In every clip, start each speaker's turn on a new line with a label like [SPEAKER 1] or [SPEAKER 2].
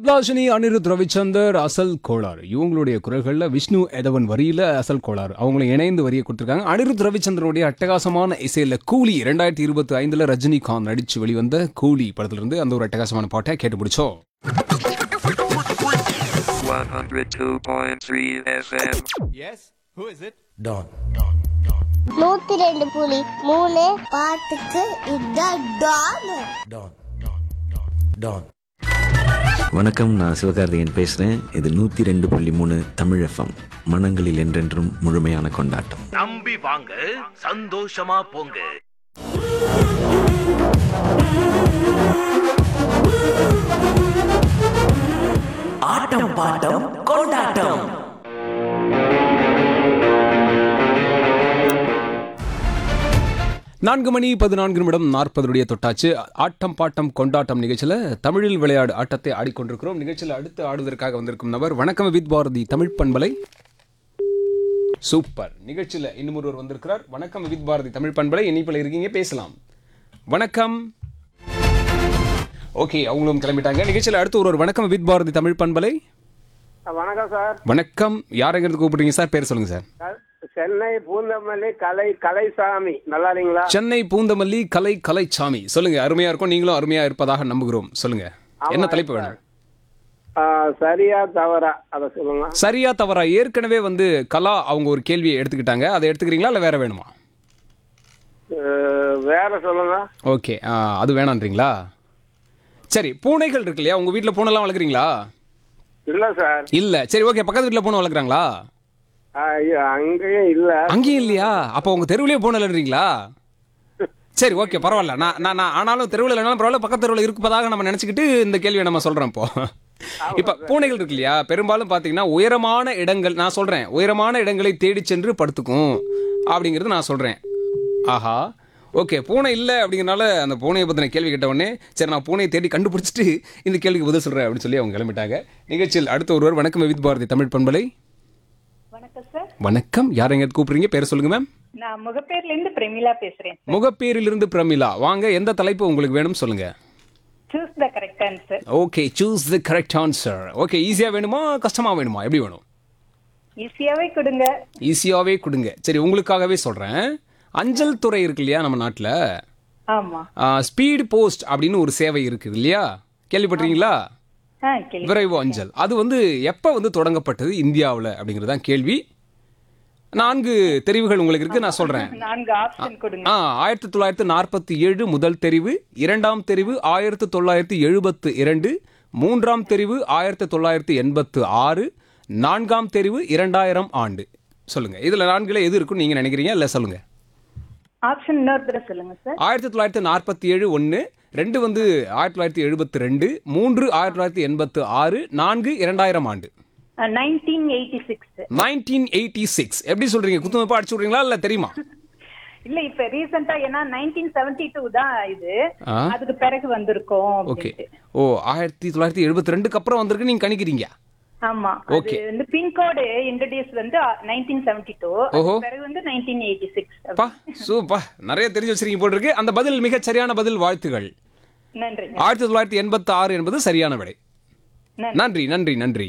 [SPEAKER 1] சுப்லாஷினி அனிருத் ரவிச்சந்தர் அசல் கோளாறு இவங்களுடைய குரல்களில் விஷ்ணு எதவன் வரியில அசல் கோளாறு அவங்கள இணைந்து வரியை கொடுத்துருக்காங்க அனிருத் ரவிச்சந்திரனுடைய அட்டகாசமான இசையில கூலி ரெண்டாயிரத்தி இருபத்தி ஐந்துல ரஜினிகாந்த் நடிச்சு வெளிவந்த கூலி படத்திலிருந்து அந்த ஒரு அட்டகாசமான பாட்டை கேட்டு பிடிச்சோம்
[SPEAKER 2] 102.3 FM.
[SPEAKER 3] Don.
[SPEAKER 4] நூத்தி ரெண்டு புலி மூணு பாட்டுக்கு இதான் டான்
[SPEAKER 3] Don. Don.
[SPEAKER 5] வணக்கம் நான் சிவகார்த்திகேயன் பேசுகிறேன் இது நூற்றி ரெண்டு புள்ளி மூணு தமிழ் எஃப்எம் மனங்களில் என்றென்றும் முழுமையான கொண்டாட்டம்
[SPEAKER 6] நம்பி வாங்க சந்தோஷமா போங்க
[SPEAKER 3] ஆட்டம் பாட்டம் கொண்டாட்டம்
[SPEAKER 1] நான்கு மணி பதினான்கு நிமிடம் நாற்பதுடைய தொட்டாச்சு ஆட்டம் பாட்டம் கொண்டாட்டம் நிகழ்ச்சியில் தமிழில் விளையாடு ஆட்டத்தை ஆடிக்கொண்டிருக்கிறோம் நிகழ்ச்சியில் அடுத்து ஆடுவதற்காக வந்திருக்கும் நபர் வணக்கம் வித் பாரதி தமிழ் பண்பலை சூப்பர் நிகழ்ச்சியில் இன்னும் ஒருவர் வந்திருக்கிறார் வணக்கம் வித் பாரதி தமிழ் பண்பலை இனிப்பில் இருக்கீங்க பேசலாம் வணக்கம் ஓகே அவங்களும் கிளம்பிட்டாங்க நிகழ்ச்சியில் அடுத்து ஒருவர் வணக்கம் வித் பாரதி தமிழ் பண்பலை
[SPEAKER 7] வணக்கம் சார்
[SPEAKER 1] வணக்கம் யாரெங்கிறது கூப்பிடுறீங்க சார் பேர் சொல்லுங்க சார்
[SPEAKER 7] சார், சென்னை பூந்தமல்லி கலை கலைசாமி நல்லா இருக்கீங்களா
[SPEAKER 1] சென்னை பூந்தமல்லி கலை கலைச்சாமி சொல்லுங்க அருமையா இருக்கும் நீங்களும் அருமையா இருப்பதாக நம்புகிறோம் சொல்லுங்க என்ன தலைப்பு வேணும்
[SPEAKER 7] ஆ, சரியா தவறா அதை சொல்லுங்க
[SPEAKER 1] சரியா தவறா ஏற்கனவே வந்து கலா அவங்க ஒரு கேள்வியை எடுத்துக்கிட்டாங்க அதை எடுத்துக்கிறீங்களா இல்லை வேற வேணுமா
[SPEAKER 7] அஹ், வேற சொல்லுங்க
[SPEAKER 1] ஓகே அது வேணான்றீங்களா சரி பூனைகள் இருக்கு இல்லையா உங்க வீட்டில் பூனைலாம் வளர்க்குறீங்களா
[SPEAKER 7] இல்ல சார்
[SPEAKER 1] இல்ல சரி ஓகே பக்கத்து வீட்டில் பூனை வளர்க்குறாங்களா
[SPEAKER 7] ஆ, ஐயோ, அங்கேயும் இல்ல
[SPEAKER 1] அங்கேயும் இல்லையா அப்போ உங்க தெருவுலயே பூனை இல்லைன்றீங்களா சரி ஓகே பரவாயில்ல நான் நான் நான் ஆனாலும் தெருவில் இல்லைனாலும் பரவாயில்ல பக்கத்து தெருவில் இருப்பதாக நம்ம நினச்சிக்கிட்டு இந்த கேள்வியை நம்ம சொல்கிறோம் இப்போ இப்போ பூனைகள் இருக்கு இல்லையா பெரும்பாலும் பார்த்தீங்கன்னா உயரமான இடங்கள் நான் சொல்கிறேன் உயரமான இடங்களை தேடி சென்று படுத்துக்கும் அப்படிங்கிறது நான் சொல்கிறேன் ஆஹா ஓகே பூனை இல்லை அப்படிங்கிறனால அந்த பூனையை பற்றின கேள்வி கேட்ட உடனே சரி நான் பூனையை தேடி கண்டுபிடிச்சிட்டு இந்த கேள்விக்கு பதில் சொல்கிறேன் அப்படின்னு சொல்லி அவங்க கிளம்பிட்டாங்க நிகழ்ச்சியில் அடுத்த ஒருவர் வணக்கம் வித் பாரதி தமிழ் பண்பலை
[SPEAKER 8] வணக்கம் சார்
[SPEAKER 1] வணக்கம் யார் எங்க கூப்பிடுறீங்க பேர் சொல்லுங்க மேம்
[SPEAKER 8] நான் முகப்பேர்ல இருந்து பிரமிளா பேசுறேன்
[SPEAKER 1] முகப்பேரிலிருந்து பிரமிளா வாங்க எந்த தலைப்பு உங்களுக்கு வேணும் சொல்லுங்க
[SPEAKER 8] choose the correct answer
[SPEAKER 1] okay choose the correct answer okay ஈஸியா வேணுமா கஷ்டமா வேணுமா எப்படி வேணும்
[SPEAKER 8] ஈஸியாவே கொடுங்க
[SPEAKER 1] ஈஸியாவே கொடுங்க சரி உங்களுக்காகவே சொல்றேன் அஞ்சல் துறை இருக்கு இல்லையா நம்ம நாட்டில்
[SPEAKER 8] ஆமா
[SPEAKER 1] ஸ்பீடு போஸ்ட் அப்படின்னு ஒரு சேவை இருக்குது இல்லையா கேள்விப்பட்டிருக்கீங்களா
[SPEAKER 8] ஆ கேள்வி
[SPEAKER 1] விரைவு அஞ்சல் அது வந்து எப்போ வந்து தொடங்கப்பட்டது இந்தியாவில் அப்படிங்கிறது தான் கேள்வி நான்கு தெரிவுகள் உங்களுக்கு இருக்கு நான் சொல்றேன்
[SPEAKER 8] நான்கு ஆப்ஷன் கொடுங்க
[SPEAKER 1] ஆ ஆயிரத்தி தொள்ளாயிரத்தி நாற்பத்தி ஏழு முதல் தெரிவு இரண்டாம் தெரிவு ஆயிரத்தி தொள்ளாயிரத்தி எழுபத்து இரண்டு மூன்றாம் தெரிவு ஆயிரத்தி தொள்ளாயிரத்தி எண்பத்து ஆறு நான்காம் தெரிவு இரண்டாயிரம் ஆண்டு சொல்லுங்க இதுல நான்குல எது இருக்குன்னு நீங்க நினைக்கிறீங்க இல்ல சொல்லுங்க
[SPEAKER 8] ஆப்ஷன் இன்னொரு தடவை சொல்லுங்க சார்
[SPEAKER 1] ஆயிரத்தி தொள்ளாயிரத்தி நாற்பத்தி ஏழு ஒன்று ரெண்டு வந்து ஆயிரத்தி தொள்ளாயிரத்தி எழுபத்தி ரெண்டு மூன்று ஆயிரத்தி தொள்ளாயிரத்தி எண்பத்து ஆறு நான்கு இரண்டாயிரம் ஆண்டு
[SPEAKER 8] nineteen eighty six
[SPEAKER 1] nineteen eighty six எப்படி சொல்றீங்க குத்துமப்பா அடிச்சு விடுறீங்களா இல்ல தெரியுமா
[SPEAKER 8] இல்ல இப்ப ரீசெண்டா ஏன்னா நைன்டீன் செவன்டி டூ தான் இது
[SPEAKER 1] ஆ.
[SPEAKER 8] அதுக்கு பிறகு வந்திருக்கோம்
[SPEAKER 1] ஓகே
[SPEAKER 8] அப்படின்ட்டு.
[SPEAKER 1] ஓ ஆயிரத்தி தொள்ளாயிரத்தி எழுபத்தி ரெண்டுக்கு அப்புறம் வந்திருக்கு நீங்க கணிக்கிறீங்க
[SPEAKER 8] ஆமா அது
[SPEAKER 1] Okay.
[SPEAKER 8] வந்து பின்கோடு இன்ட்ரடியூஸ் வந்து நைன்டீன் செவன்டி டூ
[SPEAKER 1] ஓஹோ.
[SPEAKER 8] பிறகு வந்து நைன்டீன் எயிட்டி சிக்ஸ்
[SPEAKER 1] பா சூப்பா நிறைய தெரிஞ்சு வச்சிருக்கீங்க போல் இருக்கு அந்த பதில் மிகச் சரியான பதில் வாழ்த்துகள்
[SPEAKER 8] நன்றி
[SPEAKER 1] ஆயிரத்தி தொள்ளாயிரத்தி எண்பத்தி ஆறு என்பது சரியான விடை
[SPEAKER 8] நன்றி.
[SPEAKER 1] நன்றி நன்றி நன்றி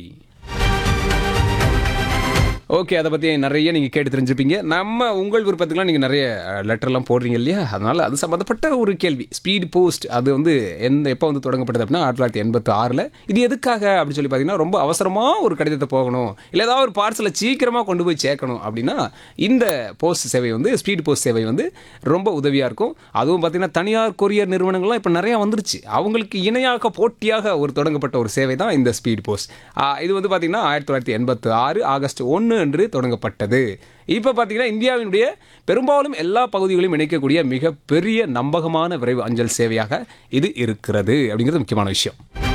[SPEAKER 1] ஓகே அதை பற்றி நிறைய நீங்கள் கேட்டு தெரிஞ்சுப்பீங்க நம்ம உங்கள் விருப்பத்துக்குலாம் நீங்கள் நிறைய லெட்டர்லாம் போடுறீங்க இல்லையா அதனால் அது சம்மந்தப்பட்ட ஒரு கேள்வி ஸ்பீட் போஸ்ட் அது வந்து எந்த எப்போ வந்து தொடங்கப்பட்டது அப்படின்னா ஆயிரத்தி தொள்ளாயிரத்தி எண்பத்தி ஆறில் இது எதுக்காக அப்படின்னு சொல்லி பார்த்தீங்கன்னா ரொம்ப அவசரமாக ஒரு கடிதத்தை போகணும் இல்லை ஏதாவது ஒரு பார்சலை சீக்கிரமாக கொண்டு போய் சேர்க்கணும் அப்படின்னா இந்த போஸ்ட் சேவை வந்து ஸ்பீட் போஸ்ட் சேவை வந்து ரொம்ப உதவியாக இருக்கும் அதுவும் பார்த்தீங்கன்னா தனியார் கொரியர் நிறுவனங்கள்லாம் இப்போ நிறையா வந்துருச்சு அவங்களுக்கு இணையாக போட்டியாக ஒரு தொடங்கப்பட்ட ஒரு சேவை தான் இந்த ஸ்பீட் போஸ்ட் ஆ, இது வந்து பார்த்தீங்கன்னா ஆயிரத்தி தொள்ளாயிரத்தி எண்பத்தி ஆறு ஆகஸ்ட் ஒன்று அன்று தொடங்கப்பட்டது இப்போ பார்த்தீங்கன்னா இந்தியாவினுடைய பெரும்பாலும் எல்லா பகுதிகளையும் இணைக்கக்கூடிய மிகப்பெரிய நம்பகமான விரைவு அஞ்சல் சேவையாக இது இருக்கிறது அப்படிங்கிறது முக்கியமான விஷயம்